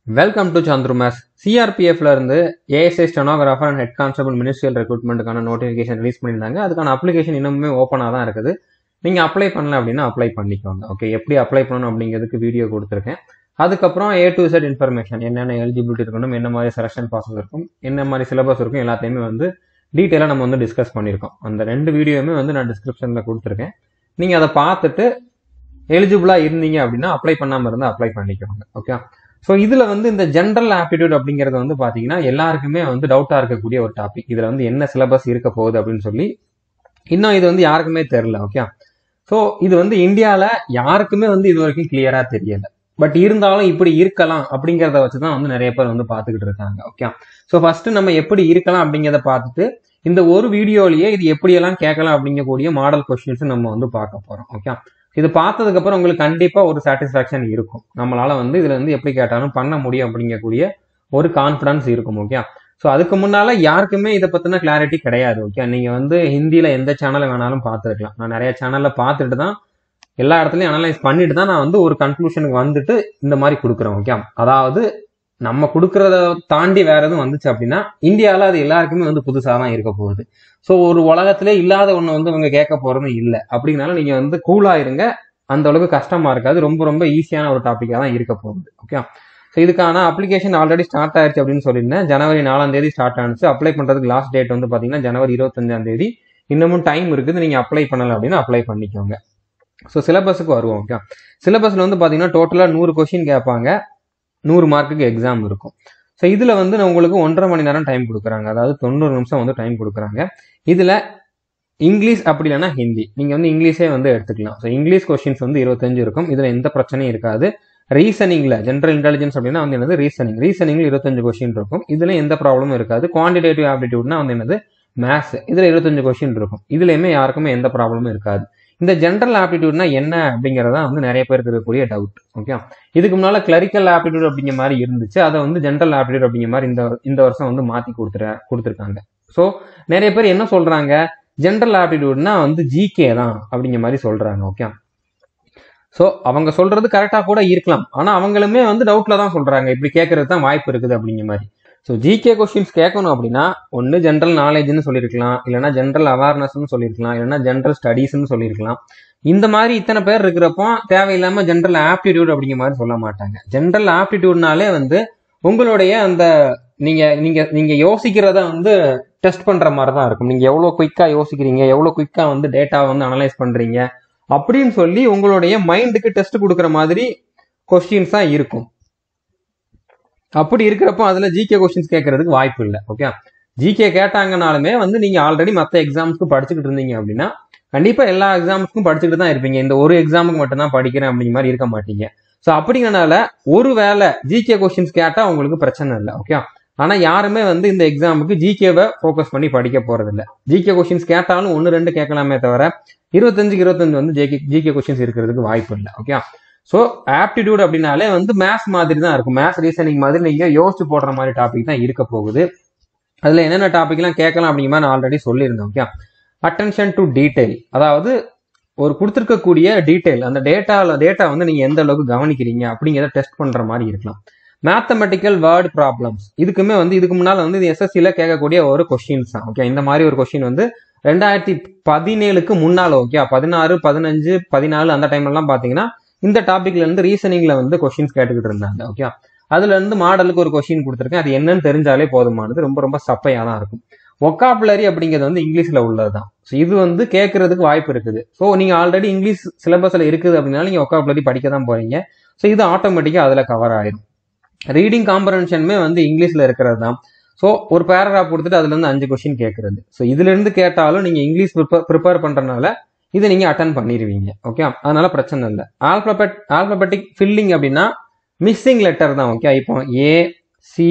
welcome to Chandru maths சிஆர்பிஎஃப்ல இருந்து ASI stenographer and head constable ministerial ரெக்ரூட்மெண்ட்டுக்கான நோட்டிஃபிகேஷன் ரிலீஸ் பண்ணியிருந்தாங்க அதுக்கான அப்ளிகேஷன் இன்னுமே ஓப்பனாக தான் இருக்குது நீங்கள் அப்ளை பண்ணல அப்படின்னா அப்ளை பண்ணிக்கோங்க ஓகே எப்படி அப்ளை பண்ணணும் அப்படிங்கிறதுக்கு வீடியோ கொடுத்துருக்கேன் அதுக்கப்புறம் ஏ டு செட் இன்ஃபர்மேஷன் என்னென்ன எலிஜிபிலிட்டி இருக்கணும் என்ன மாதிரி செலக்ஷன் ப்ராசஸ் இருக்கும் என்ன மாதிரி சிலபஸ் இருக்கும் எல்லாத்தையுமே வந்து டீட்டெயிலாக நம்ம வந்து டிஸ்கஸ் பண்ணியிருக்கோம் அந்த ரெண்டு வீடியோவுமே வந்து நான் டிஸ்கிரிப்ஷனில் கொடுத்துருக்கேன் நீங்கள் அதை பார்த்துட்டு எலிஜிபிளாக இருந்தீங்க அப்படின்னா அப்ளை பண்ணாமல் இருந்தால் அப்ளை பண்ணிக்கோங்க ஓகே ஸோ இதில் வந்து இந்த ஜென்ரல் ஆப்டிடியூட் அப்படிங்கிறது வந்து பார்த்தீங்கன்னா எல்லாருக்குமே வந்து டவுட்டாக இருக்கக்கூடிய ஒரு டாபிக் இதில் வந்து என்ன சிலபஸ் இருக்க போகுது அப்படின்னு சொல்லி இன்னும் இது வந்து யாருக்குமே தெரில ஓகே ஸோ இது வந்து இந்தியாவில் யாருக்குமே வந்து இது வரைக்கும் கிளியராக தெரியல பட் இருந்தாலும் இப்படி இருக்கலாம் அப்படிங்கிறத வச்சு தான் வந்து நிறைய பேர் வந்து பார்த்துக்கிட்டு இருக்காங்க ஓகே ஸோ ஃபர்ஸ்ட் நம்ம எப்படி இருக்கலாம் அப்படிங்கிறத பார்த்துட்டு இந்த ஒரு வீடியோலயே இது எப்படியெல்லாம் கேட்கலாம் அப்படிங்கக்கூடிய மாடல் கொஸ்டின்ஸ் நம்ம வந்து பார்க்க போறோம் ஓகே இது பார்த்ததுக்கு அப்புறம் உங்களுக்கு கண்டிப்பா ஒரு சாட்டிஸ்ஃபேக்ஷன் இருக்கும் நம்மளால வந்து இதுல இருந்து எப்படி கேட்டாலும் பண்ண முடியும் அப்படிங்கக்கூடிய ஒரு கான்ஃபிடன்ஸ் இருக்கும் ஓகே ஸோ அதுக்கு முன்னால யாருக்குமே இதை பத்தின கிளாரிட்டி கிடையாது ஓகே நீங்க வந்து ஹிந்தியில எந்த சேனலை வேணாலும் பார்த்துருக்கலாம் நான் நிறைய சேனல்ல பார்த்துட்டு தான் எல்லா இடத்துலையும் அனலைஸ் பண்ணிட்டு தான் நான் வந்து ஒரு கன்க்ளூஷனுக்கு வந்துட்டு இந்த மாதிரி கொடுக்குறேன் ஓகே அதாவது நம்ம கொடுக்கறத தாண்டி வேற எதுவும் வந்துச்சு அப்படின்னா இந்தியாவில் அது எல்லாருக்குமே வந்து புதுசாக தான் இருக்க போகுது ஸோ ஒரு உலகத்திலே இல்லாத ஒன்று வந்து இவங்க கேட்க போறது இல்லை அப்படின்னாலும் நீங்க வந்து கூலா இருங்க அந்த அளவுக்கு கஷ்டமா இருக்காது ரொம்ப ரொம்ப ஈஸியான ஒரு டாப்பிக்காக தான் இருக்க போகுது ஓகே ஸோ இதுக்கான அப்ளிகேஷன் ஆல்ரெடி ஸ்டார்ட் ஆயிடுச்சு அப்படின்னு சொல்லியிருந்தேன் ஜனவரி நாலாம் தேதி ஸ்டார்ட் ஆனிச்சு அப்ளை பண்றதுக்கு லாஸ்ட் டேட் வந்து பாத்தீங்கன்னா ஜனவரி இருபத்தஞ்சாம் தேதி இன்னமும் டைம் இருக்குது நீங்க அப்ளை பண்ணல அப்படின்னா அப்ளை பண்ணிக்கோங்க ஸோ சிலபஸுக்கு வருவோம் ஓகே சிலபஸ்ல வந்து பாத்தீங்கன்னா டோட்டலா நூறு கொஸ்டின் கேட்பாங்க நூறு மார்க்குக்கு எக்ஸாம் இருக்கும் ஸோ இதுல வந்து நான் உங்களுக்கு ஒன்றரை மணி நேரம் டைம் கொடுக்குறாங்க அதாவது தொண்ணூறு நிமிஷம் வந்து டைம் கொடுக்குறாங்க இதுல இங்கிலீஷ் அப்படி இல்லைன்னா ஹிந்தி நீங்க வந்து இங்கிலீஷே வந்து எடுத்துக்கலாம் ஸோ இங்கிலீஷ் கொஸ்டின்ஸ் வந்து இருபத்தஞ்சு இருக்கும் இதுல எந்த பிரச்சனையும் இருக்காது ரீசனிங்ல ஜென்ரல் இன்டெலிஜென்ஸ் அப்படின்னா வந்து என்னது ரீசனிங் ரீசனிங்ல இருபத்தஞ்சு கொஸ்டின் இருக்கும் இதுல எந்த ப்ராப்ளமும் இருக்காது குவான்டிடேட்டிவ் ஆப்டிடியூட்னா வந்து என்னது மேத்ஸ் இதுல இருபத்தஞ்சு கொஸ்டின் இருக்கும் இதுலயுமே யாருக்குமே எந்த ப்ராப்ளமும் இருக்காது இந்த ஜென்ரல் ஆப்டிடியூட்னா என்ன அப்படிங்கறதா வந்து நிறைய பேருக்கு இருக்கக்கூடிய டவுட் ஓகே இதுக்கு முன்னால கிளரிக்கல் ஆப்டிடியூட் அப்படிங்கிற மாதிரி இருந்துச்சு அதை வந்து ஜென்ரல் ஆப்டிடியூட் அப்படிங்கிற மாதிரி இந்த இந்த வருஷம் வந்து மாத்தி கொடுத்துற கொடுத்துருக்காங்க ஸோ நிறைய பேர் என்ன சொல்றாங்க ஜென்ரல் ஆப்டிடியூட்னா வந்து ஜிகே தான் அப்படிங்கிற மாதிரி சொல்றாங்க ஓகே ஸோ அவங்க சொல்றது கரெக்டா கூட இருக்கலாம் ஆனா அவங்களுமே வந்து டவுட்ல தான் சொல்றாங்க இப்படி கேட்கறது தான் வாய்ப்பு இருக்குது அப்படிங்கிற மாதிரி ஸோ ஜிகே கொஸ்டின்ஸ் கேட்கணும் அப்படின்னா ஒன்று ஜென்ரல் நாலேஜ்னு சொல்லியிருக்கலாம் இல்லைனா ஜென்ரல் அவேர்னஸ்னு சொல்லியிருக்கலாம் இல்லைனா ஜென்ரல் ஸ்டடீஸ்னு சொல்லியிருக்கலாம் இந்த மாதிரி இத்தனை பேர் இருக்கிறப்போ தேவையில்லாம ஜென்ரல் ஆப்டிடியூட் அப்படிங்கிற மாதிரி சொல்ல மாட்டாங்க ஜென்ரல் ஆப்டிடியூட்னாலே வந்து உங்களுடைய அந்த நீங்க நீங்க நீங்க யோசிக்கிறத வந்து டெஸ்ட் பண்ற மாதிரி தான் இருக்கும் நீங்க எவ்வளவு குயிக்கா யோசிக்கிறீங்க எவ்வளவு குயிக்கா வந்து டேட்டா வந்து அனலைஸ் பண்றீங்க அப்படின்னு சொல்லி உங்களுடைய மைண்டுக்கு டெஸ்ட் கொடுக்குற மாதிரி கொஸ்டின்ஸ் தான் இருக்கும் அப்படி இருக்கிறப்போ அதுல ஜிகே கொஸ்டின்ஸ் கேட்கறதுக்கு வாய்ப்பு இல்லை ஓகே ஜிகே கேட்டாங்கனாலுமே வந்து நீங்க ஆல்ரெடி மற்ற எக்ஸாம்ஸ்க்கு படிச்சுக்கிட்டு இருந்தீங்க அப்படின்னா கண்டிப்பா எல்லா எக்ஸாம்ஸ்க்கும் படிச்சுக்கிட்டு தான் இருப்பீங்க இந்த ஒரு எக்ஸாமுக்கு மட்டும் தான் படிக்கிறேன் அப்படிங்கிற மாதிரி இருக்க மாட்டீங்க ஸோ அப்படிங்கறனால ஒரு வேளை ஜிகே கொஸ்டின்ஸ் கேட்டா உங்களுக்கு பிரச்சனை இல்லை ஓகே ஆனா யாருமே வந்து இந்த எக்ஸாமுக்கு ஜிகேவை ஃபோக்கஸ் பண்ணி படிக்க போறது இல்லை ஜிகே கொஸ்டின்ஸ் கேட்டாலும் ஒன்று ரெண்டு கேட்கலாமே தவிர இருபத்தஞ்சுக்கு இருபத்தஞ்சு வந்து ஜிகே ஜிகே கொஸ்டின்ஸ் இருக்கிறதுக்கு வாய்ப்பு இல்லை ஓகே ஸோ ஆப்டிடியூட் அப்படின்னாலே வந்து மேத்ஸ் மாதிரி தான் இருக்கும் மேத்ஸ் ரீசனிங் மாதிரி நீங்க யோசிச்சு போடுற மாதிரி டாபிக் தான் இருக்க போகுது அதுல என்னென்ன டாபிக்லாம் கேட்கலாம் அப்படிங்கிற மாதிரி நான் ஆல்ரெடி சொல்லியிருந்தேன் ஓகே அட்டென்ஷன் டு டீடைல் அதாவது ஒரு கொடுத்துருக்கக்கூடிய டீடைல் அந்த டேட்டால டேட்டா வந்து நீங்க எந்த அளவுக்கு கவனிக்கிறீங்க அப்படிங்கிறத டெஸ்ட் பண்ற மாதிரி இருக்கலாம் மேத்தமெட்டிக்கல் வேர்ட் ப்ராப்ளம்ஸ் இதுக்குமே வந்து இதுக்கு முன்னால் வந்து இது எஸ்எஸ்சியில் கேட்கக்கூடிய ஒரு கொஸ்டின்ஸ் தான் ஓகே இந்த மாதிரி ஒரு கொஸ்டின் வந்து ரெண்டாயிரத்தி பதினேழுக்கு முன்னால் ஓகே பதினாறு பதினஞ்சு பதினாலு அந்த டைம்லலாம் பார்த்தீங்கன்னா இந்த டாபிக்ல இருந்து ரீசனிங்ல வந்து கொஸ்டின்ஸ் கேட்டுக்கிட்டு இருந்தாங்க ஓகே அதுல இருந்து மாடலுக்கு ஒரு கொஸ்டின் கொடுத்துருக்கேன் அது என்னன்னு தெரிஞ்சாலே போதுமானது ரொம்ப ரொம்ப சப்பையா தான் இருக்கும் ஒக்காபுலரி அப்படிங்கிறது வந்து இங்கிலீஷ்ல உள்ளதுதான் ஸோ இது வந்து கேட்கறதுக்கு வாய்ப்பு இருக்குது ஸோ நீங்க ஆல்ரெடி இங்கிலீஷ் சிலபஸ்ல இருக்குது அப்படின்னா நீங்க ஒக்காபுலரி படிக்க தான் போறீங்க ஸோ இது ஆட்டோமேட்டிக்கா அதுல கவர் ஆயிடும் ரீடிங் காம்பரன்ஷனுமே வந்து இங்கிலீஷ்ல இருக்கிறது தான் ஸோ ஒரு பேராகிராஃப் கொடுத்துட்டு அதுல இருந்து அஞ்சு கொஸ்டின் கேட்கறது ஸோ இதுல இருந்து கேட்டாலும் நீங்க இங்கிலீஷ் ப்ரிப்பேர் பண்றதுனால இதை நீங்க அட்டன் பண்ணிடுவீங்க ஓகே அதனால பிரச்சனை இல்லை ஆல்பபெட் ஆல்பபெட்டிக் ஃபில்லிங் அப்படின்னா மிஸ்ஸிங் லெட்டர் தான் ஓகே இப்போ ஏ சி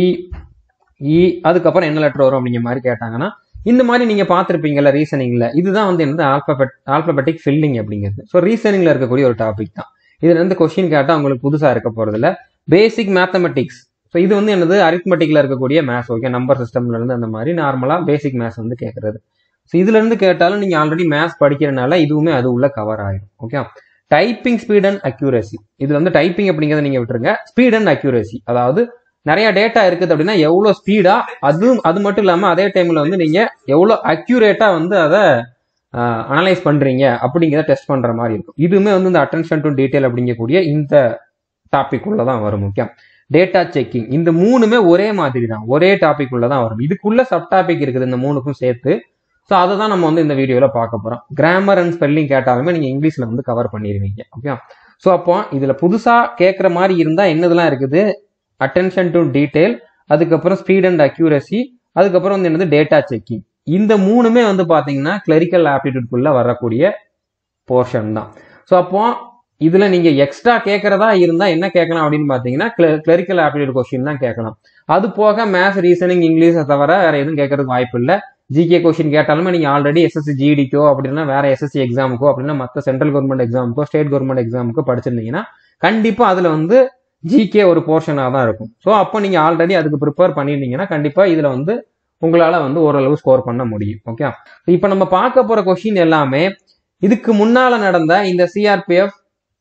இ அதுக்கப்புறம் என்ன லெட்டர் வரும் அப்படிங்கிற மாதிரி கேட்டாங்கன்னா இந்த மாதிரி நீங்க பார்த்துருப்பீங்கல்ல ரீசனிங்ல இதுதான் வந்து என்னது ஆல்பபெட் ஆல்பபெட்டிக் ஃபில்லிங் அப்படிங்கிறது ஸோ ரீசனிங்ல இருக்கக்கூடிய ஒரு டாபிக் தான் இதுல இருந்து கொஸ்டின் கேட்டால் உங்களுக்கு புதுசா இருக்க போறது இல்ல பேசிக் மேத்தமெட்டிக்ஸ் ஸோ இது வந்து என்னது அரித்மெட்டிக்ல இருக்கக்கூடிய மேத்ஸ் ஓகே நம்பர் சிஸ்டம்ல இருந்து அந்த மாதிரி நார்மலா பேசிக் மேத்ஸ் வந்து கேட்கறது ஸோ இதுல இருந்து கேட்டாலும் நீங்க ஆல்ரெடி மேத்ஸ் படிக்கிறனால இதுவுமே அது உள்ள கவர் ஆயிடும் okay typing speed and accuracy இது வந்து டைப்பிங் அப்படிங்கிறத நீங்க விட்டுருங்க ஸ்பீட் அண்ட் அக்யூரசி அதாவது நிறைய டேட்டா இருக்குது அப்படின்னா எவ்வளோ ஸ்பீடா அது அது மட்டும் இல்லாமல் அதே டைம்ல வந்து நீங்க எவ்வளோ அக்யூரேட்டா வந்து அதை அனலைஸ் பண்றீங்க அப்படிங்கிறத டெஸ்ட் பண்ற மாதிரி இருக்கும் இதுவுமே வந்து இந்த அட்டென்ஷன் டு டீடைல் அப்படிங்கக்கூடிய இந்த டாபிக் உள்ள தான் வரும் முக்கியம் டேட்டா செக்கிங் இந்த மூணுமே ஒரே மாதிரி தான் ஒரே டாபிக் உள்ள தான் வரும் இதுக்குள்ள சப் டாபிக் இருக்குது இந்த மூணுக்கும் சேர்த்து ஸோ அதை தான் நம்ம வந்து இந்த வீடியோவில் பார்க்க போகிறோம் கிராமர் அண்ட் ஸ்பெல்லிங் கேட்டாலுமே நீங்கள் இங்கிலீஷில் வந்து கவர் பண்ணிடுவீங்க ஓகே ஸோ அப்போ இதில் புதுசாக கேட்குற மாதிரி இருந்தால் என்னதெல்லாம் இருக்குது அட்டென்ஷன் டு டீடைல் அதுக்கப்புறம் ஸ்பீட் அண்ட் அக்யூரசி அதுக்கப்புறம் வந்து என்னது டேட்டா செக்கிங் இந்த மூணுமே வந்து பார்த்தீங்கன்னா கிளரிக்கல் ஆப்டிடியூட்குள்ளே வரக்கூடிய போர்ஷன் தான் ஸோ அப்போ இதில் நீங்கள் எக்ஸ்ட்ரா கேட்குறதா இருந்தால் என்ன கேட்கலாம் அப்படின்னு பார்த்தீங்கன்னா கிளரிக்கல் ஆப்டிடியூட் கொஸ்டின் தான் கேட்கலாம் அது போக மேத்ஸ் ரீசனிங் இங்கிலீஷை தவிர வேற எதுவும் கேட்கறதுக்கு வாய்ப்பு இல்லை ஜிகே கொஸ்டின் கேட்டாலுமே நீங்கள் ஆல்ரெடி எஸ்எஸ்சி ஜிடிக்கோ அப்படின்னா வேற எஸ்எஸ்சி எக்ஸாமுக்கோ அப்படின்னா மற்ற சென்ட்ரல் கவர்மெண்ட் எக்ஸாமுக்கோ ஸ்டேட் கவர்மெண்ட் எக்ஸாமுக்கோ படிச்சிருந்தீங்கன்னா கண்டிப்பாக அதில் வந்து ஜிகே ஒரு போர்ஷனாக தான் இருக்கும் ஸோ அப்போ நீங்கள் ஆல்ரெடி அதுக்கு ப்ரிப்பேர் பண்ணியிருந்தீங்கன்னா கண்டிப்பாக இதில் வந்து உங்களால் வந்து ஓரளவு ஸ்கோர் பண்ண முடியும் ஓகே இப்போ நம்ம பார்க்க போகிற கொஷின் எல்லாமே இதுக்கு முன்னால் நடந்த இந்த சிஆர்பிஎஃப்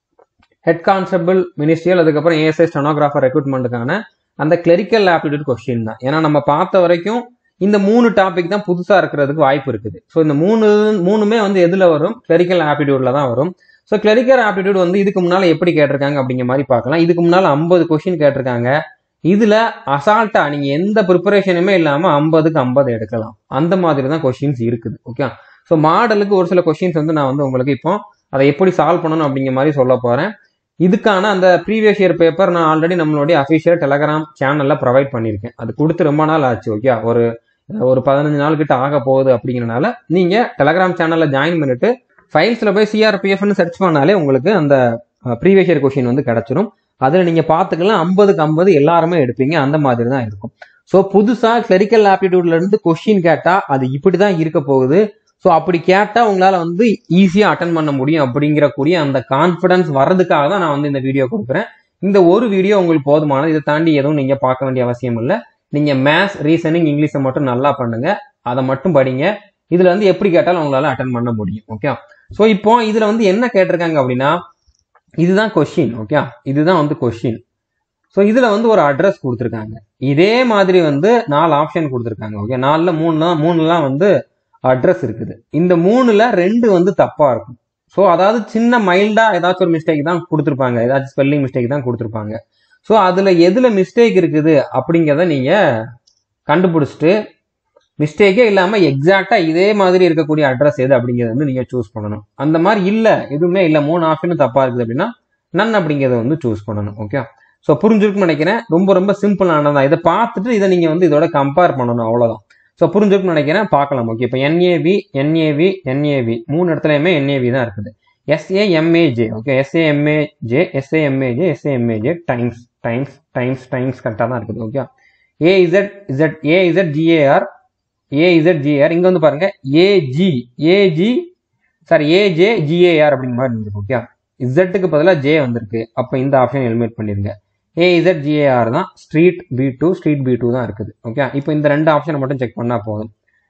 ஹெட் கான்ஸ்டபிள் மினிஸ்ட்ரியல் அதுக்கப்புறம் ஏஎஸ்ஐ ஸ்டெனோகிராஃபர் ரெக்ரூட்மெண்ட்டுக்கான அந்த கிளரிக்கல் ஆப்டிடியூட் கொஸ்டின் தான் ஏன்னா நம்ம பார்த்த வரைக்கும் இந்த மூணு டாபிக் தான் புதுசாக இருக்கிறதுக்கு வாய்ப்பு இருக்குது ஸோ இந்த மூணு மூணுமே வந்து எதில் வரும் கிளரிக்கல் ஆப்டிடியூட்ல தான் வரும் ஸோ கிளரிக்கல் ஆப்டிடியூட் வந்து இதுக்கு முன்னால் எப்படி கேட்டிருக்காங்க அப்படிங்கிற மாதிரி பார்க்கலாம் இதுக்கு முன்னால் ஐம்பது கொஸ்டின் கேட்டிருக்காங்க இதில் அசால்ட்டா நீங்கள் எந்த ப்ரிப்பரேஷனுமே இல்லாமல் ஐம்பதுக்கு ஐம்பது எடுக்கலாம் அந்த மாதிரி தான் கொஷின்ஸ் இருக்குது ஓகே ஸோ மாடலுக்கு ஒரு சில கொஷின்ஸ் வந்து நான் வந்து உங்களுக்கு இப்போ அதை எப்படி சால்வ் பண்ணணும் அப்படிங்கிற மாதிரி சொல்ல போகிறேன் இதுக்கான அந்த ப்ரீவியஸ் இயர் பேப்பர் நான் ஆல்ரெடி நம்மளுடைய அஃபிஷியல் டெலகிராம் சேனலில் ப்ரொவைட் பண்ணியிருக்கேன் அது கொடுத்து ரொம்ப நாள் ஆச்சு ஓகே ஒரு ஒரு பதினஞ்சு நாள் கிட்ட ஆக போகுது அப்படிங்கிறனால நீங்கள் டெலகிராம் சேனலில் ஜாயின் பண்ணிட்டு ஃபைல்ஸில் போய் சிஆர்பிஎஃப்னு சர்ச் பண்ணாலே உங்களுக்கு அந்த ப்ரீவியஸ் இயர் கொஷின் வந்து கிடச்சிரும் அதில் நீங்கள் பார்த்துக்கலாம் ஐம்பதுக்கு ஐம்பது எல்லாருமே எடுப்பீங்க அந்த மாதிரி தான் இருக்கும் ஸோ புதுசாக கிளரிக்கல் ஆப்டிடியூட்ல இருந்து கொஷின் கேட்டால் அது இப்படி தான் இருக்க போகுது ஸோ அப்படி கேட்டால் உங்களால் வந்து ஈஸியாக அட்டன் பண்ண முடியும் அப்படிங்கிற கூடிய அந்த கான்ஃபிடன்ஸ் வர்றதுக்காக தான் நான் வந்து இந்த வீடியோ கொடுக்குறேன் இந்த ஒரு வீடியோ உங்களுக்கு போதுமானது இதை தாண்டி எதுவும் நீங்கள் பார்க்க வேண்டிய அவசியம் இல்லை நீங்கள் மேத்ஸ் ரீசனிங் இங்கிலீஷை மட்டும் நல்லா பண்ணுங்க அதை மட்டும் படிங்க இதில் வந்து எப்படி கேட்டாலும் உங்களால் அட்டன் பண்ண முடியும் ஓகே ஸோ இப்போ இதில் வந்து என்ன கேட்டிருக்காங்க அப்படின்னா இதுதான் கொஷின் ஓகே இதுதான் வந்து கொஷின் ஸோ இதில் வந்து ஒரு அட்ரஸ் கொடுத்துருக்காங்க இதே மாதிரி வந்து நாலு ஆப்ஷன் கொடுத்துருக்காங்க ஓகே நாலில் மூணுலாம் மூணுலாம் வந்து அட்ரஸ் இருக்குது இந்த மூணுல ரெண்டு வந்து தப்பா இருக்கும் ஸோ அதாவது சின்ன மைல்டா ஏதாச்சும் ஒரு மிஸ்டேக் தான் கொடுத்துருப்பாங்க ஏதாச்சும் ஸ்பெல்லிங் மிஸ்டேக் தான் கொடுத்துருப்பாங்க ஸோ அதுல எதுல மிஸ்டேக் இருக்குது அப்படிங்கிறத நீங்க கண்டுபிடிச்சிட்டு மிஸ்டேக்கே இல்லாம எக்ஸாக்டா இதே மாதிரி இருக்கக்கூடிய அட்ரஸ் எது அப்படிங்கிறத வந்து நீங்க சூஸ் பண்ணணும் அந்த மாதிரி இல்ல எதுவுமே இல்ல மூணு ஆப்ஷனும் தப்பா இருக்குது அப்படின்னா நன் அப்படிங்கிறத வந்து சூஸ் பண்ணணும் ஓகே ஸோ புரிஞ்சிருக்குன்னு நினைக்கிறேன் ரொம்ப ரொம்ப சிம்பிளானதான் இதை பார்த்துட்டு இதை நீங்க வந்து இதோட கம்பேர் பண்ணணும் அவ்வளவுதான் ஸோ புரிஞ்சுக்கணும்னு நினைக்கிறேன் பார்க்கலாம் ஓகே இப்போ என்ஏவி என்ஏவி என்ஏவி மூணு இடத்துலையுமே என்ஏவி தான் இருக்குது SAMAJ okay SAMAJ SAMAJ SAMAJ times times times times கரெக்டாக தான் இருக்குது okay AZ Z AZ GAR AZ GAR இங்கே வந்து பாருங்க AG AG sorry AJ GAR அப்படிங்கிற மாதிரி இருந்திருக்கு ஓகே இசட்டுக்கு பதிலாக ஜே வந்திருக்கு அப்போ இந்த ஆப்ஷன் எலிமினேட் பண்ணிருங்க ஏஇசட் ஜிஏஆர் தான் street B two street B two தான் இருக்குது ஓகே இப்போ இந்த ரெண்டு ஆப்ஷனை மட்டும் செக் பண்ணா போதும்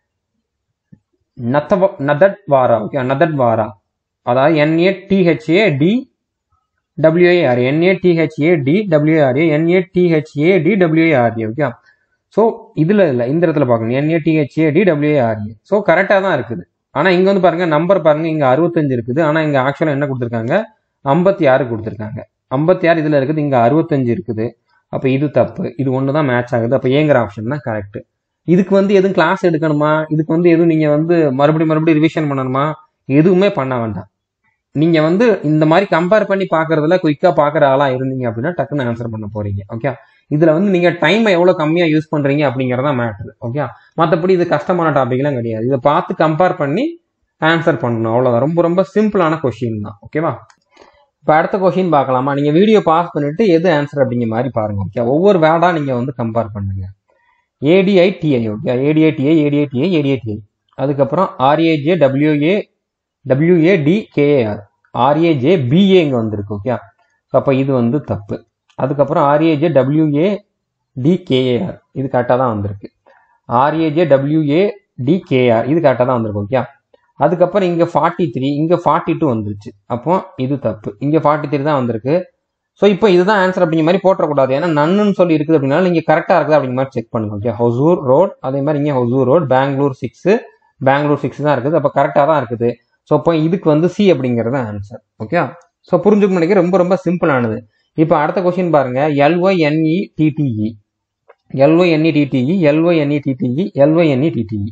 நத்தவ நதட் வாரா ஓகே நதட் வாரா அதாவது NA DHA D WAR NA DHA D WRA NA DHA D WARA okay so இதில் இல்லை இந்த இடத்துல பார்க்கணும் NA DHA D WARA so கரெக்டாக தான் இருக்குது ஆனால் இங்கே வந்து பாருங்க நம்பர் பாருங்க இங்கே அறுபத்தஞ்சு இருக்குது ஆனால் இங்கே ஆக்சுவலாக என்ன கொடுத்துருக்காங்க ஐம்பத்தி ஆறு கொடுத்துருக்காங்க ஐம்பத்தி ஆறு இதில் இருக்குது இங்கே அறுபத்தஞ்சு இருக்குது அப்போ இது தப்பு இது ஒன்று தான் மேட்ச் ஆகுது அப்போ ஏங்கிற ஆப்ஷன் தான் கரெக்ட் இதுக்கு வந்து எதுவும் கிளாஸ் எடுக்கணுமா இதுக்கு வந்து எதுவும் நீங்கள் வந்து மறுபடியும் மறுபடியும் ரிவிஷன் பண்ணணுமா எதுவுமே பண்ண வேண்டாம் நீங்கள் வந்து இந்த மாதிரி கம்பேர் பண்ணி பார்க்கறதுல குயிக்காக பார்க்குற ஆளாக இருந்தீங்க அப்படின்னா டக்குன்னு ஆன்சர் பண்ண போறீங்க ஓகே இதில் வந்து நீங்கள் டைமை எவ்வளோ கம்மியாக யூஸ் பண்ணுறீங்க அப்படிங்கிறதா மேட்ரு ஓகே மற்றபடி இது கஷ்டமான டாபிக்லாம் கிடையாது இதை பார்த்து கம்பேர் பண்ணி ஆன்சர் பண்ணணும் அவ்வளோதான் ரொம்ப ரொம்ப சிம்பிளான கொஷின் தான் ஓகேவா இப்போ அடுத்த கொஷின் பார்க்கலாமா நீங்கள் வீடியோ பாஸ் பண்ணிட்டு எது ஆன்சர் அப்படிங்கிற மாதிரி பாருங்க ஓகே ஒவ்வொரு வேர்டாக நீங்கள் வந்து கம்பேர் பண்ணுங்க ஏடிஐடிஐ ஓகே ஏடிஐடிஐ ஏடிஐடிஐ ஏடிஐடிஐ அதுக்கப்புறம் RAJ WA WA KAR RAJ BA இங்கே வந்திருக்கு ஓகே அப்போ இது வந்து தப்பு அதுக்கப்புறம் ஆர்ஏஜே டபிள்யூஏ டிகேஏஆர் இது கரெக்டாக தான் வந்திருக்கு ஆர்ஏஜே டபிள்யூஏ டிகேஆர் இது கரெக்டாக தான் வந்திருக்கு ஓகே அதுக்கப்புறம் இங்கே ஃபார்ட்டி த்ரீ இங்கே ஃபார்ட்டி டூ வந்துருச்சு அப்போ இது தப்பு இங்கே ஃபார்ட்டி த்ரீ தான் வந்திருக்கு ஸோ இப்போ இதுதான் ஆன்சர் அப்படிங்கிற மாதிரி போட்டக்கூடாது ஏன்னா நன்னு சொல்லி இருக்குது அப்படின்னா நீங்க கரெக்டா இருக்குது அப்படிங்கிற மாதிரி செக் பண்ணுங்க ஓகே ஹொசூர் ரோட் அதே மாதிரி இங்கே Hosur road Bangalore six Bangalore six தான் இருக்குது அப்போ கரெக்டாக தான் இருக்குது ஸோ இப்போ இதுக்கு வந்து சி அப்படிங்கிறது ஆன்சர் ஓகே ஸோ புரிஞ்சுக்க நினைக்க ரொம்ப ரொம்ப சிம்பிளானது இப்போ அடுத்த கொஸ்டின் பாருங்க LYNE TTE LYNE TTE LYNE TTE LYNE TTE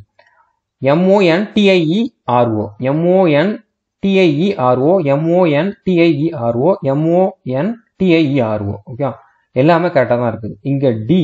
MON TIE RO MON TIE RO MON TIE RO MON TIE RO okay எல்லாமே கரெக்டாக தான் இருக்குது இங்கே டி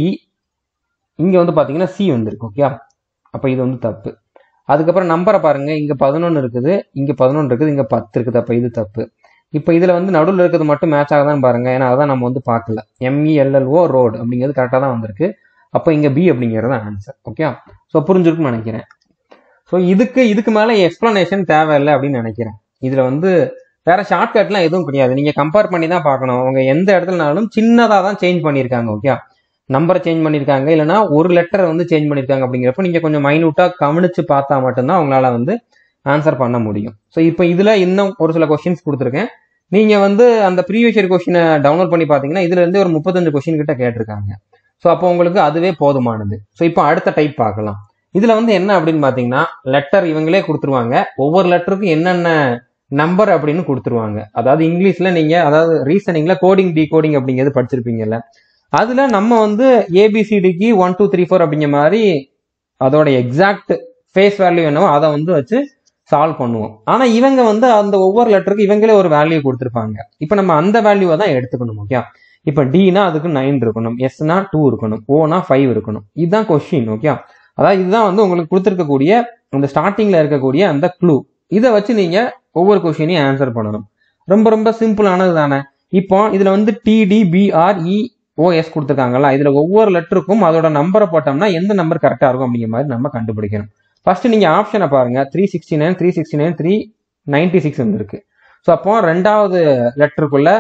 இங்கே வந்து பார்த்தீங்கன்னா சி வந்துருக்கு ஓகே அப்போ இது வந்து தப்பு அதுக்கப்புறம் நம்பரை பாருங்க இங்கே பதினொன்று இருக்குது இங்கே பதினொன்று இருக்குது இங்கே பத்து இருக்குது அப்போ இது தப்பு இப்போ இதில் வந்து நடுவில் இருக்கிறது மட்டும் மேட்ச் ஆகுதான்னு பாருங்க ஏன்னா அதான் நம்ம வந்து பார்க்கல எம்இஎல்எல்ஓ ரோடு அப்படிங்கிறது கரெக்டாக தான் வந்திருக்கு அப்போ இங்கே பி அப்படிங்கிறது ஆன்சர் ஓகே ஸோ புரிஞ்சிருக்குன்னு நினைக்கிறேன் ஸோ இதுக்கு இதுக்கு மேலே எக்ஸ்பிளனேஷன் தேவையில்லை அப்படின்னு நினைக்கிறேன் இதில் வந்து வேற ஷார்ட்கட்லாம் எதுவும் கிடையாது நீங்கள் கம்பேர் பண்ணி தான் பார்க்கணும் அவங்க எந்த இடத்துலனாலும் சின்னதாக தான் சேஞ்ச் பண்ணியிருக்காங்க ஓகே நம்பரை சேஞ்ச் பண்ணியிருக்காங்க இல்லைனா ஒரு லெட்டரை வந்து சேஞ்ச் பண்ணியிருக்காங்க அப்படிங்கிறப்ப நீங்கள் கொஞ்சம் மைனூட்டாக கவனிச்சு பார்த்தா மட்டும்தான் உங்களால் வந்து ஆன்சர் பண்ண முடியும் ஸோ இப்போ இதில் இன்னும் ஒரு சில கொஸ்டின்ஸ் கொடுத்துருக்கேன் நீங்கள் வந்து அந்த ப்ரீவியஸ் இயர் கொஸ்டினை டவுன்லோட் பண்ணி பார்த்தீங்கன்னா இதுல இருந்து ஒரு முப்பத்தஞ்சு கொஸ்டின் கிட்ட கேட்டிருக்காங்க ஸோ அப்போ உங்களுக்கு அதுவே போதுமானது ஸோ இப்போ அடுத்த டைப் பார்க்கலாம் இதுல வந்து என்ன அப்படின்னு பார்த்தீங்கன்னா லெட்டர் இவங்களே கொடுத்துருவாங்க ஒவ்வொரு லெட்டருக்கும் என்னென்ன நம்பர் அப்படின்னு கொடுத்துருவாங்க அதாவது இங்கிலீஷ்ல நீங்க அதாவது ரீசனிங்ல கோடிங் டிகோடிங் அப்படிங்கிறது படிச்சிருப்பீங்கல்ல அதுல நம்ம வந்து ஏபிசிடிக்கு ஒன் டூ த்ரீ ஃபோர் அப்படிங்கிற மாதிரி அதோட எக்ஸாக்ட் ஃபேஸ் வேல்யூ என்னவோ அதை வந்து வச்சு சால்வ் பண்ணுவோம் ஆனா இவங்க வந்து அந்த ஒவ்வொரு லெட்டருக்கு இவங்களே ஒரு வேல்யூ கொடுத்துருப்பாங்க இப்போ நம்ம அந்த வேல்யூவை தான் எடுத்துக்கணும் ஓகே இப்போ டினா அதுக்கு நைன் இருக்கணும் எஸ்னா டூ இருக்கணும் ஓனா ஃபைவ் இருக்கணும் இதுதான் கொஸ்டின் ஓகே அதாவது இதுதான் வந்து உங்களுக்கு கொடுத்துருக்கக்கூடிய அந்த ஸ்டார்டிங்ல இருக்கக்கூடிய அந்த க்ளூ இதை வச்சு நீங்க ஒவ்வொரு கொஸ்டினையும் ஆன்சர் பண்ணணும் ரொம்ப ரொம்ப சிம்பிளானது தானே இப்போ இதுல வந்து டிடி பிஆர்இ ஓஎஸ் கொடுத்துருக்காங்கல்ல இதுல ஒவ்வொரு லெட்டருக்கும் அதோட நம்பரை போட்டோம்னா எந்த நம்பர் கரெக்டா இருக்கும் அப்படிங்கிற மாதிரி நம்ம கண்டுபிடிக்கணும் ஃபர்ஸ்ட் நீங்க ஆப்ஷனை பாருங்க three sixty nine three sixty nine three ninety six இருக்கு ஸோ அப்போ ரெண்டாவது லெட்டருக்குள்ள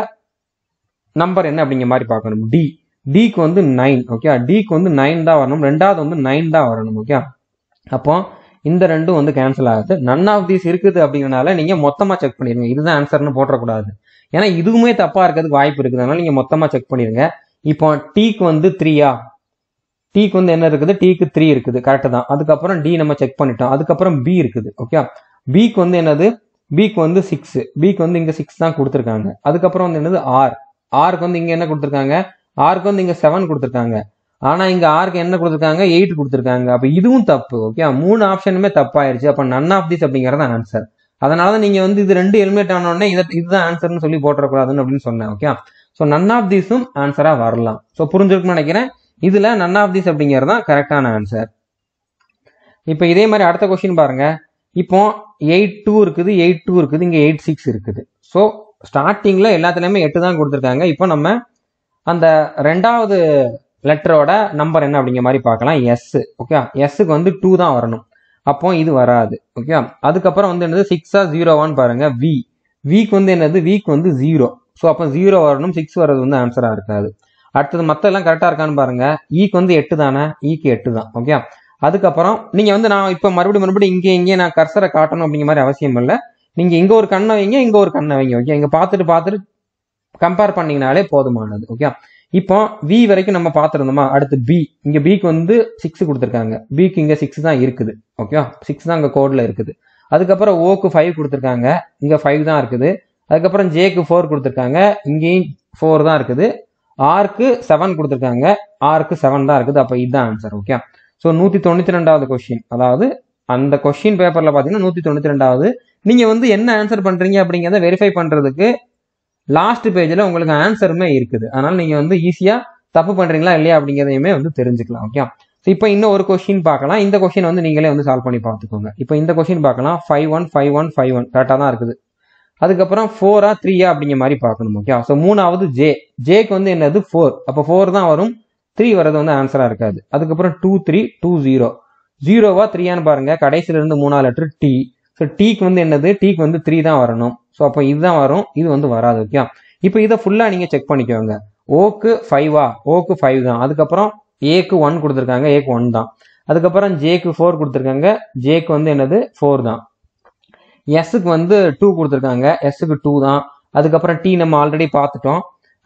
நம்பர் என்ன அப்படிங்கிற மாதிரி பார்க்கணும் டி டிக்கு வந்து நைன் ஓகே டிக்கு வந்து நைன் தான் வரணும் ரெண்டாவது வந்து நைன் தான் வரணும் ஓகே அப்போ இந்த ரெண்டும் வந்து கேன்சல் ஆகுது நன் ஆஃப் தீஸ் இருக்குது அப்படிங்கறனால நீங்க மொத்தமா செக் பண்ணிருங்க இதுதான் ஆன்சர்னு போட்டக்கூடாது ஏன்னா இதுவுமே தப்பா இருக்கிறதுக்கு வாய்ப்பு இருக்குது அதனால நீங்க மொத்தமா செக் பண்ணிருங்க இப்போ டீக்கு வந்து த்ரீயா டீக்கு வந்து என்ன இருக்குது டீக்கு த்ரீ இருக்குது கரெக்ட் தான் அதுக்கப்புறம் டி நம்ம செக் பண்ணிட்டோம் அதுக்கப்புறம் பி இருக்குது ஓகே பிக்கு வந்து என்னது பிக்கு வந்து சிக்ஸ் பிக்கு வந்து இங்க சிக்ஸ் தான் கொடுத்துருக்காங்க அதுக்கப்புறம் வந்து என்னது ஆர் ஆருக்கு வந்து இங்க என்ன கொடுத்துருக்காங்க ஆருக்கு வந்து இங்க செவன் கொடுத்துருக்காங்க ஆனா இங்க ஆருக்கு என்ன கொடுத்துருக்காங்க எயிட் கொடுத்துருக்காங்க அப்ப இதுவும் தப்பு ஓகே மூணு ஆப்ஷனுமே தப்பாயிருச்சு அப்ப நன் ஆஃப் திஸ் அப்படிங்கறது ஆன்சர் அதனால நீங்க வந்து இது ரெண்டு எலிமினேட் ஆன உடனே இதை இதுதான் ஆன்சர்னு சொல்லி போட்டுறக்கூடாதுன்னு அப்படின்னு சொன்னேன் ஓகே ஸோ நன் ஆஃப் தீஸும் ஆன்சரா வரலாம் ஸோ புரிஞ்சிருக்குன்னு நினைக்கிறேன் இதுல நன் ஆஃப் தீஸ் அப்படிங்கிறது தான் கரெக்டான ஆன்சர் இப்போ இதே மாதிரி அடுத்த கொஸ்டின் பாருங்க இப்போ எயிட் டூ இருக்குது எயிட் டூ இருக்குது இங்க எயிட் சிக்ஸ் இருக்குது ஸோ ஸ்டார்டிங்ல எல்லாத்துலயுமே எட்டு தான் கொடுத்துருக்காங்க இப்போ நம்ம அந்த ரெண்டாவது லெட்டரோட நம்பர் என்ன அப்படிங்கிற மாதிரி பார்க்கலாம் எஸ் ஓகே எஸ்ஸுக்கு வந்து டூ தான் வரணும் அப்போ இது வராது ஓகே அதுக்கப்புறம் வந்து என்னது சிக்ஸா ஜீரோவான்னு பாருங்க வி வீக் வந்து என்னது வீக் வந்து ஜீரோ ஸோ அப்போ ஜீரோ வரணும் சிக்ஸ் வர்றது வந்து ஆன்சரா இருக்காது அடுத்தது மத்த எல்லாம் கரெக்டா இருக்கான்னு பாருங்க ஈக்கு வந்து எட்டு தானே ஈக்கு எட்டு தான் ஓகே அதுக்கப்புறம் நீங்க வந்து நான் இப்போ மறுபடியும் மறுபடியும் இங்கே இங்கே நான் கர்சரை காட்டணும் அப்படிங்கிற மாதிரி அவசியம் இல்லை நீங்க இங்க ஒரு கண்ணை வைங்க இங்க ஒரு கண்ணை வைங்க ஓகே இங்க பார்த்துட்டு பார்த்துட்டு கம்பேர் பண்ணீங்கனாலே போதுமானது ஓகே இப்போ வி வரைக்கும் நம்ம பார்த்துருந்தோமா அடுத்து பி இங்க பிக்கு வந்து சிக்ஸ் கொடுத்துருக்காங்க பிக்கு இங்க சிக்ஸ் தான் இருக்குது ஓகே சிக்ஸ் தான் இங்க கோட்ல இருக்குது அதுக்கப்புறம் ஓக்கு ஃபைவ் கொடுத்துருக்காங்க இங்க ஃபைவ் தான் இருக்குது அதுக்கப்புறம் ஜேக்கு ஃபோர் கொடுத்துருக்காங்க இங்கேயும் ஃபோர் தான் இருக்குது ஆருக்கு செவன் கொடுத்துருக்காங்க ஆருக்கு செவன் தான் இருக்குது அப்போ இதுதான் ஆன்சர் ஓகே ஸோ நூற்றி தொண்ணூற்றி ரெண்டாவது கொஸ்டின் அதாவது அந்த கொஸ்டின் பேப்பரில் பார்த்தீங்கன்னா நூற்றி தொண்ணூற்றி ரெண்டாவது நீங்கள் வந்து என்ன ஆன்சர் பண்ணுறீங்க அப்படிங்கிறத வெரிஃபை பண்ணுறதுக்கு லாஸ்ட் பேஜில் உங்களுக்கு ஆன்சருமே இருக்குது அதனால நீங்கள் வந்து ஈஸியாக தப்பு பண்ணுறீங்களா இல்லையா அப்படிங்கிறதையுமே வந்து தெரிஞ்சுக்கலாம் ஓகே ஸோ இப்போ இன்னும் ஒரு கொஸ்டின் பார்க்கலாம் இந்த கொஸ்டின் வந்து நீங்களே வந்து சால்வ் பண்ணி பார்த்துக்கோங்க இப்போ இந்த கொஸ்டின் பார்க்கலாம் five one five one five one கரெக்டாக தான் இருக்குது அதுக்கப்புறம் ஃபோரா த்ரீயா அப்படிங்கிற மாதிரி பார்க்கணும் ஓகே ஸோ மூணாவது ஜே ஜேக்கு வந்து என்னது ஃபோர் அப்போ ஃபோர் தான் வரும் த்ரீ வர்றது வந்து ஆன்சரா இருக்காது அதுக்கப்புறம் டூ த்ரீ டூ ஜீரோ ஜீரோவா த்ரீயான்னு பாருங்க கடைசியில இருந்து மூணாவது லெட்டர் டி ஸோ டீக்கு வந்து என்னது டீக்கு வந்து த்ரீ தான் வரணும் ஸோ அப்போ இதுதான் வரும் இது வந்து வராது ஓகே இப்போ இதை ஃபுல்லா நீங்க செக் பண்ணிக்கோங்க ஓக்கு ஃபைவா ஓக்கு ஃபைவ் தான் அதுக்கப்புறம் ஏக்கு ஒன் கொடுத்துருக்காங்க ஏக்கு ஒன் தான் அதுக்கப்புறம் ஜேக்கு ஃபோர் கொடுத்துருக்காங்க ஜேக்கு வந்து என்னது ஃபோர் தான் எஸ்ஸுக்கு வந்து டூ கொடுத்துருக்காங்க எஸ்ஸுக்கு டூ தான் அதுக்கப்புறம் டி நம்ம ஆல்ரெடி பார்த்துட்டோம்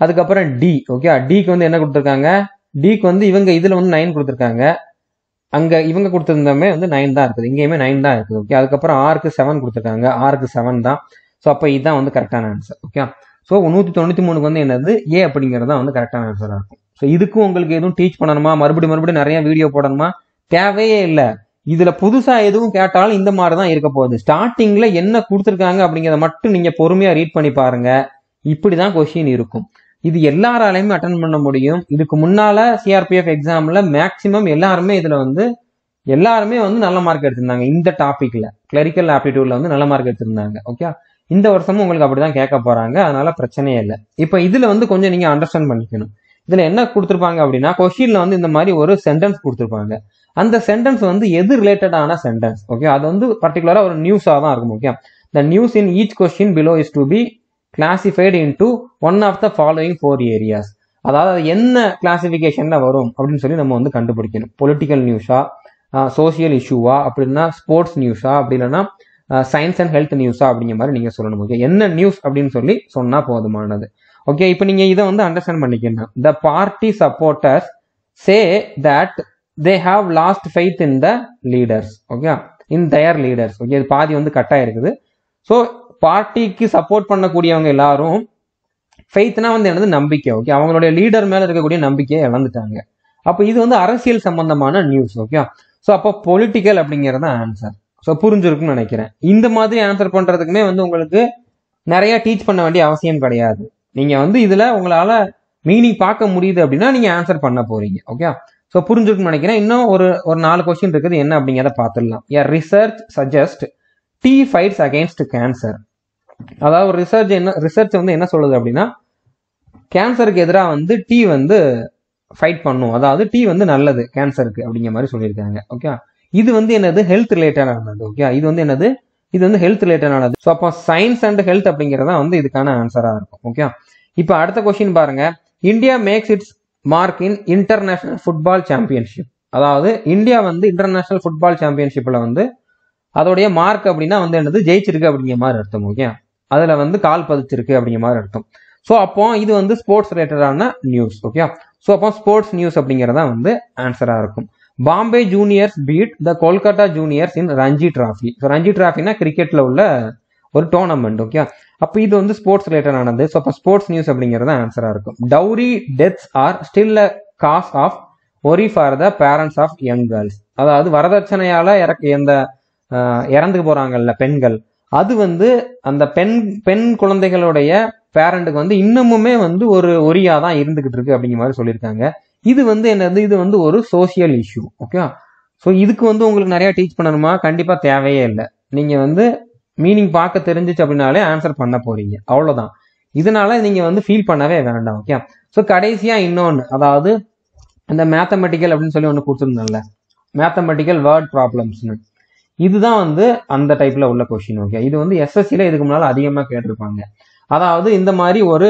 அதுக்கப்புறம் டி ஓகே டிக்கு வந்து என்ன கொடுத்துருக்காங்க டிக்கு வந்து இவங்க இதுல வந்து நைன் கொடுத்துருக்காங்க அங்க இவங்க கொடுத்துருந்தமே வந்து நைன் தான் இருக்குது இங்கேயுமே நைன் தான் இருக்குது ஓகே அதுக்கப்புறம் ஆறுக்கு செவன் கொடுத்துருக்காங்க ஆறுக்கு செவன் தான் ஸோ அப்போ இதுதான் வந்து கரெக்டான ஆன்சர் ஓகே ஸோ நூற்றி தொண்ணூற்றி மூணுக்கு வந்து என்னது ஏ அப்படிங்கிறது தான் வந்து கரெக்டான ஆன்சராக இருக்கும் ஸோ இதுக்கும் உங்களுக்கு எதுவும் டீச் பண்ணணுமா மறுபடியும் மறுபடியும் நிறைய வீடியோ போடணுமா தேவையே இல்லை இதுல புதுசா எதுவும் கேட்டாலும் இந்த மாதிரி தான் இருக்க போகுது ஸ்டார்டிங்ல என்ன கொடுத்துருக்காங்க அப்படிங்கிறத மட்டும் நீங்க பொறுமையா ரீட் பண்ணி பாருங்க இப்படிதான் கொஸ்டின் இருக்கும் இது எல்லாராலையுமே அட்டன் பண்ண முடியும் இதுக்கு முன்னால சிஆர்பிஎஃப் எக்ஸாம்ல மேக்சிமம் எல்லாருமே இதுல வந்து எல்லாருமே வந்து நல்ல மார்க் எடுத்திருந்தாங்க இந்த டாபிக்ல கிளரிக்கல் ஆப்டிடியூட்ல வந்து நல்ல மார்க் எடுத்திருந்தாங்க ஓகே இந்த வருஷமும் உங்களுக்கு அப்படிதான் கேட்க போறாங்க அதனால பிரச்சனையே இல்லை இப்போ இதுல வந்து கொஞ்சம் நீங்க அண்டர்ஸ்டாண்ட் பண்ணிக்கணும் இதுல என்ன கொடுத்துருப்பாங்க அப்படின்னா கொஸ்டின்ல வந்து இந்த மாதிரி ஒரு சென்டென்ஸ் கொடுத்துருப்பாங்க அந்த சென்டென்ஸ் வந்து எது ரிலேட்டடான சென்டென்ஸ் ஓகே அது வந்து பர்டிகுலரா ஒரு நியூஸா தான் இருக்கும் okay the news in each question below is to be classified into one of the following four areas அதாவது அது என்ன கிளாசிஃபிகேஷன்ல வரும் அப்படின்னு சொல்லி நம்ம வந்து கண்டுபிடிக்கணும் பொலிட்டிக்கல் நியூஸா சோசியல் இஷ்யூவா அப்படின்னா ஸ்போர்ட்ஸ் நியூஸா அப்படி இல்லைன்னா சயின்ஸ் அண்ட் ஹெல்த் நியூஸா அப்படிங்கிற மாதிரி நீங்க சொல்லணும் ஓகே என்ன நியூஸ் அப்படின்னு சொல்லி சொன்னா போதுமானது ஓகே இப்போ நீங்க இதை வந்து அண்டர்ஸ்டாண்ட் பண்ணிக்கணும் the party supporters say that they have lost faith in the leaders okay in their leaders okay இது பாதி வந்து கட்டாக இருக்குது ஸோ பார்ட்டிக்கு சப்போர்ட் பண்ணக்கூடியவங்க எல்லாரும் ஃபெய்த்னா வந்து என்னது நம்பிக்கை ஓகே அவங்களுடைய லீடர் மேல இருக்கக்கூடிய நம்பிக்கையை இழந்துட்டாங்க அப்போ இது வந்து அரசியல் சம்பந்தமான நியூஸ் ஓகே ஸோ அப்போ பொலிட்டிக்கல் அப்படிங்கிறது ஆன்சர் ஸோ புரிஞ்சிருக்குன்னு நினைக்கிறேன் இந்த மாதிரி ஆன்சர் பண்றதுக்குமே வந்து உங்களுக்கு நிறைய டீச் பண்ண வேண்டிய அவசியம் கிடையாது நீங்க வந்து இதுல உங்களால மீனிங் பார்க்க முடியுது அப்படின்னா நீங்க ஆன்சர் பண்ண போறீங்க ஓகே ஸோ புரிஞ்சுக்கணும்னு நினைக்கிறேன் இன்னும் ஒரு ஒரு நாலு கொஸ்டின் இருக்குது என்ன அப்படிங்கிறத பார்த்துடலாம் a research suggest tea fights against cancer அதாவது ஒரு ரிசர்ச் என்ன ரிசர்ச் வந்து என்ன சொல்லுது அப்படின்னா கேன்சருக்கு எதிராக வந்து டீ வந்து ஃபைட் பண்ணும் அதாவது டீ வந்து நல்லது கேன்சருக்கு அப்படிங்கிற மாதிரி சொல்லியிருக்காங்க ஓகே இது வந்து என்னது ஹெல்த் ரிலேட்டடானது ஓகே இது வந்து என்னது இது வந்து ஹெல்த் ரிலேட்டடானது ஸோ அப்போ சயின்ஸ் அண்ட் ஹெல்த் அப்படிங்கிறதா வந்து இதுக்கான ஆன்சராக இருக்கும் ஓகே இப்போ அடுத்த கொஸ்டின் பாருங்க India makes its mark in international football championship அதாவது இந்தியா வந்து இன்டர்நேஷனல் ஃபுட்பால் சாம்பியன்ஷிப்ல வந்து அதோடைய மார்க் அப்படின்னா வந்து என்னது ஜெயிச்சிருக்கு அப்படிங்கிற மாதிரி அர்த்தம் ஓகே அதுல வந்து கால் பதிச்சிருக்கு அப்படிங்கிற மாதிரி அர்த்தம் ஸோ அப்போ இது வந்து ஸ்போர்ட்ஸ் ரிலேட்டடான நியூஸ் ஓகே ஸோ அப்போ ஸ்போர்ட்ஸ் நியூஸ் அப்படிங்கிறதா வந்து ஆன்சரா இருக்கும் Bombay juniors beat the Kolkata juniors in Ranji trophy so Ranji டிராஃபினா கிரிக்கெட்ல உள்ள ஒரு டோர்னமெண்ட் ஓகே அப்போ இது வந்து ஸ்போர்ட்ஸ் ரிலேட்டட் ஆனது ஸோ அப்போ ஸ்போர்ட்ஸ் நியூஸ் அப்படிங்கிறது ஆன்சரா இருக்கும் dowry deaths are still a cause of worry for the parents of young girls அதாவது வரதட்சணையால இறக்க எந்த இறந்து போறாங்கல்ல பெண்கள் அது வந்து அந்த பெண் பெண் குழந்தைகளுடைய பேரண்ட்டுக்கு வந்து இன்னமுமே வந்து ஒரு ஒரியா தான் இருந்துகிட்டு இருக்கு அப்படிங்கிற மாதிரி சொல்லியிருக்காங்க இது வந்து என்னது இது வந்து ஒரு சோசியல் இஷ்யூ ஓகே ஸோ இதுக்கு வந்து உங்களுக்கு நிறைய டீச் பண்ணணுமா கண்டிப்பா தேவையே இல்லை நீங்க வந்து மீனிங் பார்க்க தெரிஞ்சிச்சு அப்படின்னாலே ஆன்சர் பண்ண போறீங்க அவ்வளவுதான் இதனால நீங்க வந்து ஃபீல் பண்ணவே வேண்டாம் ஓகே ஸோ கடைசியா இன்னொன்று அதாவது இந்த மேத்தமெட்டிக்கல் அப்படின்னு சொல்லி ஒன்று கொடுத்துருந்தோம்ல மேத்தமெட்டிக்கல் வேர்ட் ப்ராப்ளம்ஸ்னு இதுதான் வந்து அந்த டைப்ல உள்ள கொஸ்டின் ஓகே இது வந்து எஸ்எஸ்சில இதுக்கு முன்னால அதிகமாக கேட்டிருப்பாங்க அதாவது இந்த மாதிரி ஒரு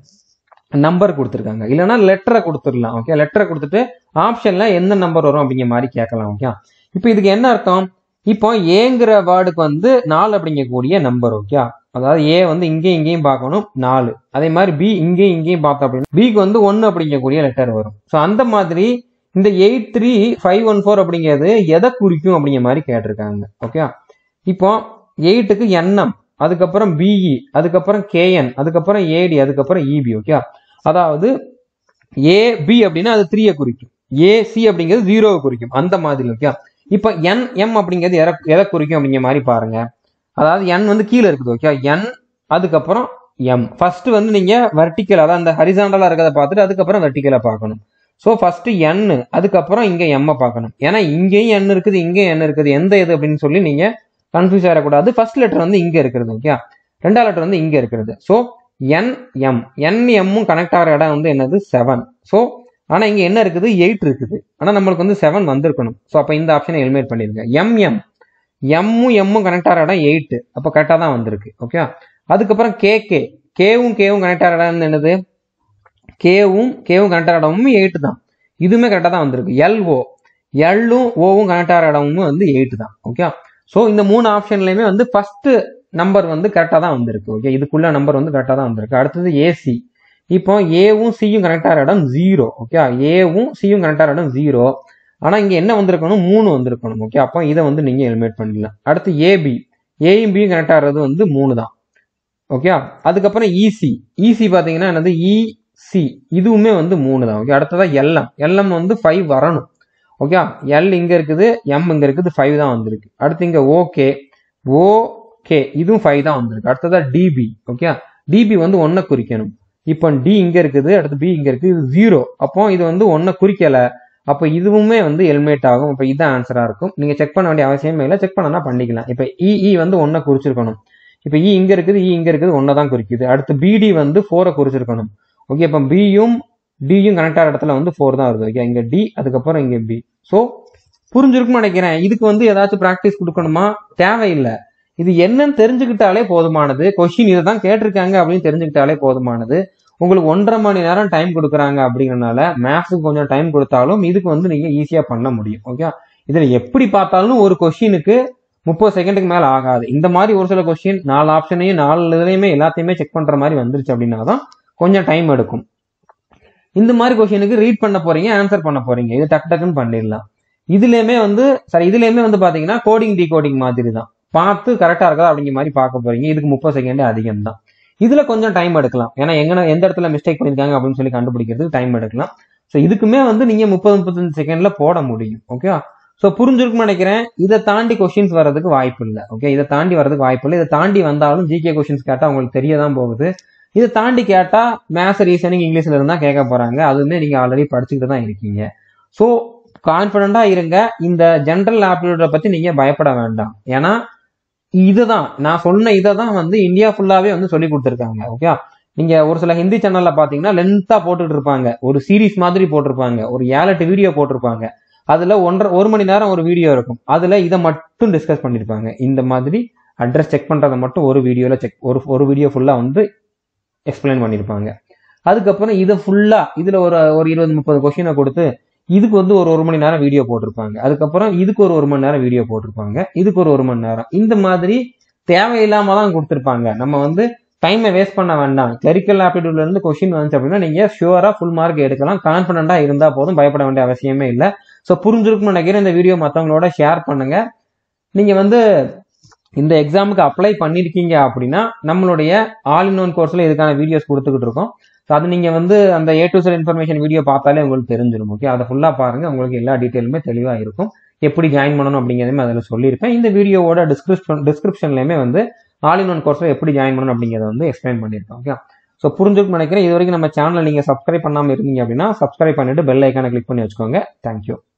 நம்பர் கொடுத்துருக்காங்க இல்லைன்னா லெட்டரை கொடுத்துடலாம் ஓகே லெட்டரை கொடுத்துட்டு ஆப்ஷன்ல எந்த நம்பர் வரும் அப்படிங்கிற மாதிரி கேட்கலாம் ஓகே இப்போ இதுக்கு என்ன அர்த்தம் இப்போ ஏங்கிற வேர்டுக்கு வந்து நாலு அப்படிங்கக்கூடிய நம்பர் ஓகே அதாவது ஏ வந்து இங்கேயும் இங்கேயும் பார்க்கணும் நாலு அதே மாதிரி பி இங்கேயும் இங்கேயும் பார்த்தோம் அப்படின்னா பிக்கு வந்து ஒன்று அப்படிங்கக்கூடிய லெட்டர் வரும் ஸோ அந்த மாதிரி இந்த eight three five one four அப்படிங்கிறது எதை குறிக்கும் அப்படிங்கிற மாதிரி கேட்டிருக்காங்க ஓகே இப்போ எயிட்டுக்கு என்எம் அதுக்கப்புறம் பிஇ அதுக்கப்புறம் கேஎன் அதுக்கப்புறம் ஏடி அதுக்கப்புறம் இபி ஓகே அதாவது ஏ பி அப்படின்னா அது த்ரீயை குறிக்கும் ஏசி அப்படிங்கிறது ஜீரோவை குறிக்கும் அந்த மாதிரி ஓகே இப்போ என் எம் அப்படிங்கிறது எதை எதை குறிக்கும் அப்படிங்கிற மாதிரி பாருங்க அதாவது என் வந்து கீழே இருக்குது ஓகே என் அதுக்கப்புறம் எம் ஃபர்ஸ்ட் வந்து நீங்க வெர்டிக்கல் அதாவது அந்த ஹரிசாண்டலா இருக்கிறத பார்த்துட்டு அதுக்கப்புறம் வெர்டிக்கலா பார்க்கணும் ஸோ ஃபர்ஸ்ட் என் அதுக்கப்புறம் இங்க எம்மை பார்க்கணும் ஏன்னா இங்கேயும் என் இருக்குது இங்கேயும் என் இருக்குது எந்த இது அப்படின்னு சொல்லி நீங்க கன்ஃபியூஸ் ஆகிடக்கூடாது ஃபர்ஸ்ட் லெட்டர் வந்து இங்க இருக்கிறது ஓகே ரெண்டாவது லெட்டர் வந்து இங்க இருக்கிறது ஸோ என் எம் என் எம்மும் கனெக்ட் ஆகிற இடம் வந்து என்னது செவன் ஸோ ஆனா இங்க என்ன இருக்குது எயிட் இருக்குது ஆனா நம்மளுக்கு வந்து செவன் வந்திருக்கணும் ஸோ அப்போ இந்த ஆப்ஷனை எலிமினேட் பண்ணிருங்க எம் எம் எம்மும் எம்மும் கனெக்ட் ஆகிற இடம் எயிட் அப்போ கரெக்டாக தான் வந்திருக்கு ஓகே அதுக்கப்புறம் கே கே கேவும் கேவும் கனெக்ட் ஆகிற இடம் என்னது கேவும் கேவும் கனெக்ட் ஆகிற இடமும் எயிட் தான் இதுவுமே கரெக்டாக தான் வந்திருக்கு எல்ஓ எல்லும் ஓவும் கனெக்ட் ஆகிற இடமும் வந்து எயிட் தான் ஓகே ஸோ இந்த மூணு ஆப்ஷன்லையுமே வந்து ஃபர்ஸ்ட் நம்பர் வந்து கரெக்டாக தான் வந்திருக்கு ஓகே இதுக்குள்ள நம்பர் வந்து கரெக்டாக தான் வந்திருக்கு அடுத்தது ஏசி இப்போ ஏவும் சியும் கனெக்ட் ஆகிற இடம் ஜீரோ ஓகே ஏவும் சியும் கனெக்ட் ஆகிற இடம் ஜீரோ ஆனா இங்க என்ன வந்திருக்கணும் மூணு வந்திருக்கணும் ஓகே அப்போ இதை வந்து நீங்க எலிமினேட் பண்ணிடலாம் அடுத்து ஏபி ஏயும் பியும் கனெக்ட் ஆகிறது வந்து மூணு தான் ஓகே அதுக்கப்புறம் இசி இசி பாத்தீங்கன்னா என்னது இசி இதுவுமே வந்து மூணு தான் ஓகே அடுத்ததா எல்எம் எல்எம் வந்து ஃபைவ் வரணும் ஓகே எல் இங்க இருக்குது எம் இங்க இருக்குது ஃபைவ் தான் வந்திருக்கு அடுத்து இங்க ஓகே ஓகே இதுவும் ஃபைவ் தான் வந்திருக்கு அடுத்ததா டிபி ஓகே டிபி வந்து ஒன்னை குறிக்கணும் இப்போ டி இங்க இருக்குது அடுத்து பி இங்க இருக்கு இது ஜீரோ அப்போ இது வந்து ஒன்னை குறிக்கல அப்போ இதுவுமே வந்து எலிமினேட் ஆகும் இப்போ இதுதான் ஆன்சரா இருக்கும் நீங்க செக் பண்ண வேண்டிய அவசியமே இல்லை செக் பண்ணனா பண்ணிக்கலாம் இப்போ இஇ வந்து ஒன்னை குறிச்சிருக்கணும் இப்போ இ இங்க இருக்குது இ இங்க இருக்குது ஒன்னை தான் குறிக்குது அடுத்து பிடி வந்து ஃபோரை குறிச்சிருக்கணும் ஓகே இப்போ பியும் டியும் கனெக்ட் ஆகிற இடத்துல வந்து ஃபோர் தான் வருது ஓகே இங்க டி அதுக்கப்புறம் இங்க பி ஸோ புரிஞ்சிருக்கும்னு நினைக்கிறேன் இதுக்கு வந்து ஏதாச்சும் ப்ராக்டிஸ் கொடுக்கணுமா தேவையில்லை இது என்னன்னு தெரிஞ்சுக்கிட்டாலே போதுமானது கொஸ்டின் இதை தான் கேட்டிருக்காங்க அப்படின்னு தெரிஞ்சுக்கிட்டாலே போதுமானது உங்களுக்கு ஒன்றரை மணி நேரம் டைம் கொடுக்குறாங்க அப்படிங்கறனால மேத்ஸுக்கு கொஞ்சம் டைம் கொடுத்தாலும் இதுக்கு வந்து நீங்க ஈஸியா பண்ண முடியும் ஓகே இதுல எப்படி பார்த்தாலும் ஒரு கொஸ்டினுக்கு முப்பது செகண்டுக்கு மேல ஆகாது இந்த மாதிரி ஒரு சில கொஸ்டின் நாலு ஆப்ஷனையும் நாலு இதுலையுமே எல்லாத்தையுமே செக் பண்ற மாதிரி வந்துருச்சு அப்படின்னா தான் கொஞ்சம் டைம் எடுக்கும் இந்த மாதிரி கொஸ்டினுக்கு ரீட் பண்ண போறீங்க ஆன்சர் பண்ண போறீங்க இது டக்கு டக்குன்னு பண்ணிடலாம் இதுலயுமே வந்து சரி இதுலயுமே வந்து பாத்தீங்கன்னா கோடிங் டிகோடிங் மாதிரி தான் பார்த்து கரெக்டா இருக்கா அப்படிங்கிற மாதிரி பார்க்க போறீங்க இதுக்கு முப்பது செகண்ட் அதிகம் தான் இதுல கொஞ்சம் டைம் எடுக்கலாம் ஏன்னா எங்க எந்த இடத்துல மிஸ்டேக் பண்ணிருக்காங்க அப்படின்னு சொல்லி கண்டுபிடிக்கிறதுக்கு டைம் எடுக்கலாம் ஸோ இதுக்குமே வந்து நீங்க முப்பது முப்பத்தஞ்சு செகண்ட்ல போட முடியும் ஓகே ஸோ புரிஞ்சிருக்கும்னு நினைக்கிறேன் இதை தாண்டி கொஸ்டின்ஸ் வர்றதுக்கு வாய்ப்பு இல்லை ஓகே இதை தாண்டி வர்றதுக்கு வாய்ப்பு இல்லை இதை தாண்டி வந்தாலும் ஜிகே கொஸ்டின்ஸ் கேட்டா உங்களுக்கு தெரிய தான் போகுது இதை தாண்டி கேட்டா மேத்ஸ் ரீசனிங் இங்கிலீஷ்ல இருந்தா கேட்க போறாங்க அதுவுமே நீங்க ஆல்ரெடி படிச்சுக்கிட்டு தான் இருக்கீங்க ஸோ கான்பிடண்டா இருங்க இந்த ஜென்ரல் ஆப்டிடியூட பத்தி நீங்க பயப்பட வேண்டாம் ஏன்னா இதுதான் நான் சொன்ன இதை தான் வந்து இந்தியா ஃபுல்லாவே வந்து சொல்லி கொடுத்துருக்காங்க ஓகே நீங்க ஒரு சில ஹிந்தி சேனல்ல பாத்தீங்கன்னா லென்த்தா போட்டுட்டு இருப்பாங்க ஒரு சீரிஸ் மாதிரி போட்டிருப்பாங்க ஒரு ஏழு எட்டு வீடியோ போட்டிருப்பாங்க அதுல ஒன்றரை ஒரு மணி நேரம் ஒரு வீடியோ இருக்கும் அதுல இதை மட்டும் டிஸ்கஸ் பண்ணிருப்பாங்க இந்த மாதிரி அட்ரஸ் செக் பண்றதை மட்டும் ஒரு வீடியோல செக் ஒரு ஒரு வீடியோ ஃபுல்லா வந்து எக்ஸ்பிளைன் பண்ணிருப்பாங்க அதுக்கப்புறம் இதை ஃபுல்லா இதுல ஒரு ஒரு இருபது முப்பது கொஸ்டினை கொடுத்து இதுக்கு வந்து ஒரு ஒரு மணி நேரம் வீடியோ போட்டிருப்பாங்க அதுக்கப்புறம் இதுக்கு ஒரு ஒரு மணி நேரம் வீடியோ போட்டிருப்பாங்க இதுக்கு ஒரு ஒரு மணி நேரம் இந்த மாதிரி தேவையில்லாம தான் கொடுத்துருப்பாங்க நம்ம வந்து டைமை வேஸ்ட் பண்ண வேண்டாம் கிளரிக்கல் ஆப்டிடியூட்ல இருந்து கொஸ்டின் வந்துச்சு அப்படின்னா நீங்க ஷுவரா ஃபுல் மார்க் எடுக்கலாம் கான்பிடண்டா இருந்தா போதும் பயப்பட வேண்டிய அவசியமே இல்லை ஸோ புரிஞ்சிருக்கும்னு நினைக்கிறேன் இந்த வீடியோ மற்றவங்களோட ஷேர் பண்ணுங்க நீங்க வந்து இந்த எக்ஸாமுக்கு அப்ளை பண்ணிருக்கீங்க அப்படின்னா நம்மளுடைய ஆல் இன் ஒன் கோர்ஸ்ல இதுக்கான வீடியோஸ் கொடுத்துக்கிட்டு இருக்கோம் ஸோ அது நீங்க வந்து அந்த A to Z information video பார்த்தாலே உங்களுக்கு தெரிஞ்சிடும் ஓகே அதை ஃபுல்லா பாருங்க உங்களுக்கு எல்லா டீட்டெயிலுமே தெளிவா இருக்கும் எப்படி ஜாயின் பண்ணணும் அப்படிங்கிறதுமே அதில் சொல்லியிருப்பேன் இந்த வீடியோவோட டிஸ்கிரிப்ஷன் டிஸ்கிரிப்ஷன்லையுமே வந்து ஆல் இன் ஒன் கோர்ஸ்ல எப்படி ஜாயின் பண்ணணும் அப்படிங்கிறத வந்து எக்ஸ்பிளைன் பண்ணியிருக்கோம் ஓகே ஸோ புரிஞ்சுக்க நினைக்கிறேன் இது வரைக்கும் நம்ம சேனலை நீங்க சப்ஸ்கிரைப் பண்ணாம இருந்தீங்க அப்படின்னா சப்ஸ்கிரைப் பண்ணிட்டு பெல் ஐக்கானை கிளிக் பண்ணி வச்சுக்கோங்க தேங்க்யூ